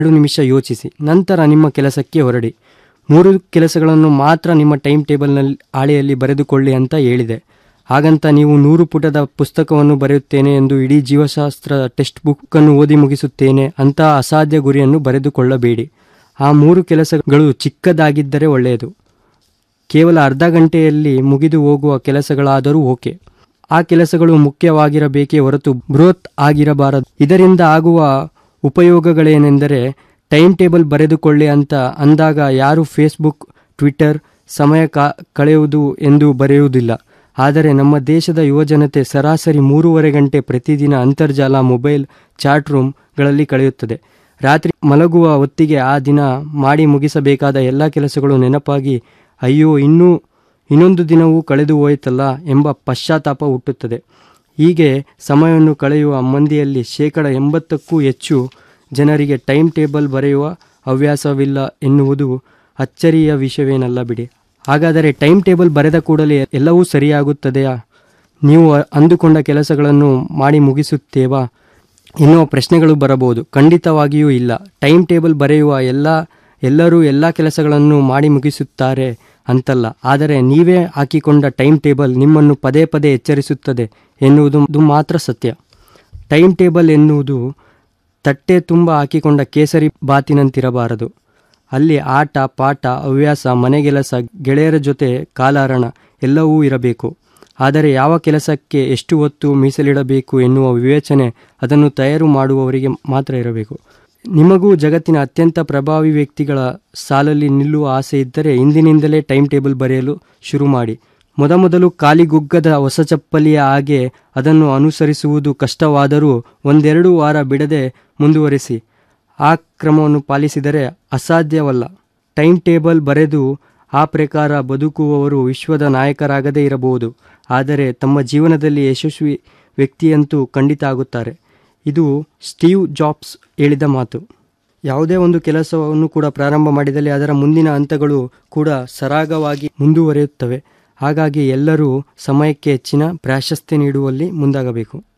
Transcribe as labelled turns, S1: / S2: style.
S1: ಎರಡು ನಿಮಿಷ ಯೋಚಿಸಿ ನಂತರ ನಿಮ್ಮ ಕೆಲಸಕ್ಕೆ ಹೊರಡಿ ಮೂರು ಕೆಲಸಗಳನ್ನು ಮಾತ್ರ ನಿಮ್ಮ ಟೈಮ್ ಟೇಬಲ್ನಲ್ಲಿ ಹಾಳೆಯಲ್ಲಿ ಬರೆದುಕೊಳ್ಳಿ ಅಂತ ಹೇಳಿದೆ ಹಾಗಂತ ನೀವು ನೂರು ಪುಟದ ಪುಸ್ತಕವನ್ನು ಬರೆಯುತ್ತೇನೆ ಎಂದು ಇಡೀ ಜೀವಶಾಸ್ತ್ರ ಟೆಕ್ಸ್ಟ್ ಬುಕ್ಕನ್ನು ಓದಿ ಮುಗಿಸುತ್ತೇನೆ ಅಂತ ಅಸಾಧ್ಯ ಗುರಿಯನ್ನು ಬರೆದುಕೊಳ್ಳಬೇಡಿ ಆ ಮೂರು ಕೆಲಸಗಳು ಚಿಕ್ಕದಾಗಿದ್ದರೆ ಒಳ್ಳೆಯದು ಕೇವಲ ಅರ್ಧ ಗಂಟೆಯಲ್ಲಿ ಮುಗಿದು ಹೋಗುವ ಕೆಲಸಗಳಾದರೂ ಓಕೆ ಆ ಕೆಲಸಗಳು ಮುಖ್ಯವಾಗಿರಬೇಕೇ ಹೊರತು ಬೃಹತ್ ಆಗಿರಬಾರದು ಇದರಿಂದ ಆಗುವ ಉಪಯೋಗಗಳೇನೆಂದರೆ ಟೈಮ್ ಟೇಬಲ್ ಬರೆದುಕೊಳ್ಳಿ ಅಂತ ಅಂದಾಗ ಯಾರು ಫೇಸ್ಬುಕ್ ಟ್ವಿಟ್ಟರ್ ಸಮಯ ಕಾ ಕಳೆಯುವುದು ಎಂದು ಬರೆಯುವುದಿಲ್ಲ ಆದರೆ ನಮ್ಮ ದೇಶದ ಯುವಜನತೆ ಸರಾಸರಿ ಮೂರುವರೆ ಗಂಟೆ ಪ್ರತಿದಿನ ಅಂತರ್ಜಾಲ ಮೊಬೈಲ್ ಚಾಟ್ ರೂಮ್ಗಳಲ್ಲಿ ಕಳೆಯುತ್ತದೆ ರಾತ್ರಿ ಮಲಗುವ ಹೊತ್ತಿಗೆ ಆ ದಿನ ಮಾಡಿ ಮುಗಿಸಬೇಕಾದ ಎಲ್ಲ ಕೆಲಸಗಳು ನೆನಪಾಗಿ ಅಯ್ಯೋ ಇನ್ನೂ ಇನ್ನೊಂದು ದಿನವೂ ಕಳೆದು ಹೋಯಿತಲ್ಲ ಎಂಬ ಪಶ್ಚಾತ್ತಾಪ ಹುಟ್ಟುತ್ತದೆ ಹೀಗೆ ಸಮಯವನ್ನು ಕಳೆಯುವ ಮಂದಿಯಲ್ಲಿ ಶೇಕಡ ಎಂಬತ್ತಕ್ಕೂ ಹೆಚ್ಚು ಜನರಿಗೆ ಟೈಮ್ ಟೇಬಲ್ ಬರೆಯುವ ಹವ್ಯಾಸವಿಲ್ಲ ಎನ್ನುವುದು ಅಚ್ಚರಿಯ ವಿಷಯವೇನಲ್ಲ ಬಿಡಿ ಹಾಗಾದರೆ ಟೈಮ್ ಟೇಬಲ್ ಬರೆದ ಕೂಡಲೇ ಎಲ್ಲವೂ ಸರಿಯಾಗುತ್ತದೆಯಾ ನೀವು ಅಂದುಕೊಂಡ ಕೆಲಸಗಳನ್ನು ಮಾಡಿ ಮುಗಿಸುತ್ತೇವಾ ಎನ್ನುವ ಪ್ರಶ್ನೆಗಳು ಬರಬಹುದು ಖಂಡಿತವಾಗಿಯೂ ಇಲ್ಲ ಟೈಮ್ ಟೇಬಲ್ ಬರೆಯುವ ಎಲ್ಲ ಎಲ್ಲರೂ ಎಲ್ಲ ಕೆಲಸಗಳನ್ನು ಮಾಡಿ ಮುಗಿಸುತ್ತಾರೆ ಅಂತಲ್ಲ ಆದರೆ ನೀವೇ ಹಾಕಿಕೊಂಡ ಟೈಮ್ ಟೇಬಲ್ ನಿಮ್ಮನ್ನು ಪದೇ ಪದೇ ಎಚ್ಚರಿಸುತ್ತದೆ ಎನ್ನುವುದು ಇದು ಮಾತ್ರ ಸತ್ಯ ಟೈಮ್ ಟೇಬಲ್ ಎನ್ನುವುದು ತಟ್ಟೆ ತುಂಬ ಹಾಕಿಕೊಂಡ ಕೇಸರಿ ಬಾತಿನಂತಿರಬಾರದು ಅಲ್ಲಿ ಆಟ ಪಾಠ ಹವ್ಯಾಸ ಮನೆಗೆಲಸ ಗೆಳೆಯರ ಜೊತೆ ಕಾಲಹರಣ ಎಲ್ಲವೂ ಇರಬೇಕು ಆದರೆ ಯಾವ ಕೆಲಸಕ್ಕೆ ಎಷ್ಟು ಹೊತ್ತು ಮೀಸಲಿಡಬೇಕು ಎನ್ನುವ ವಿವೇಚನೆ ಅದನ್ನು ತಯಾರು ಮಾಡುವವರಿಗೆ ಮಾತ್ರ ಇರಬೇಕು ನಿಮಗೂ ಜಗತ್ತಿನ ಅತ್ಯಂತ ಪ್ರಭಾವಿ ವ್ಯಕ್ತಿಗಳ ಸಾಲಲ್ಲಿ ನಿಲ್ಲುವ ಆಸೆ ಇದ್ದರೆ ಇಂದಿನಿಂದಲೇ ಟೈಮ್ ಟೇಬಲ್ ಬರೆಯಲು ಶುರು ಮಾಡಿ ಮೊದಮೊದಲು ಕಾಲಿಗುಗ್ಗದ ಹೊಸ ಚಪ್ಪಲಿಯ ಹಾಗೆ ಅದನ್ನು ಅನುಸರಿಸುವುದು ಕಷ್ಟವಾದರೂ ಒಂದೆರಡು ವಾರ ಬಿಡದೆ ಮುಂದುವರಿಸಿ ಆ ಕ್ರಮವನ್ನು ಪಾಲಿಸಿದರೆ ಅಸಾಧ್ಯವಲ್ಲ ಟೈಮ್ ಟೇಬಲ್ ಬರೆದು ಆ ಪ್ರಕಾರ ಬದುಕುವವರು ವಿಶ್ವದ ನಾಯಕರಾಗದೇ ಇರಬಹುದು ಆದರೆ ತಮ್ಮ ಜೀವನದಲ್ಲಿ ಯಶಸ್ವಿ ವ್ಯಕ್ತಿಯಂತೂ ಖಂಡಿತ ಆಗುತ್ತಾರೆ ಇದು ಸ್ಟೀವ್ ಜಾಬ್ಸ್ ಹೇಳಿದ ಮಾತು ಯಾವುದೇ ಒಂದು ಕೆಲಸವನ್ನು ಕೂಡ ಪ್ರಾರಂಭ ಮಾಡಿದಲ್ಲಿ ಅದರ ಮುಂದಿನ ಹಂತಗಳು ಕೂಡ ಸರಾಗವಾಗಿ ಮುಂದುವರಿಯುತ್ತವೆ ಹಾಗಾಗಿ ಎಲ್ಲರೂ ಸಮಯಕ್ಕೆ ಹೆಚ್ಚಿನ ಪ್ರಾಶಸ್ತ್ಯ ನೀಡುವಲ್ಲಿ ಮುಂದಾಗಬೇಕು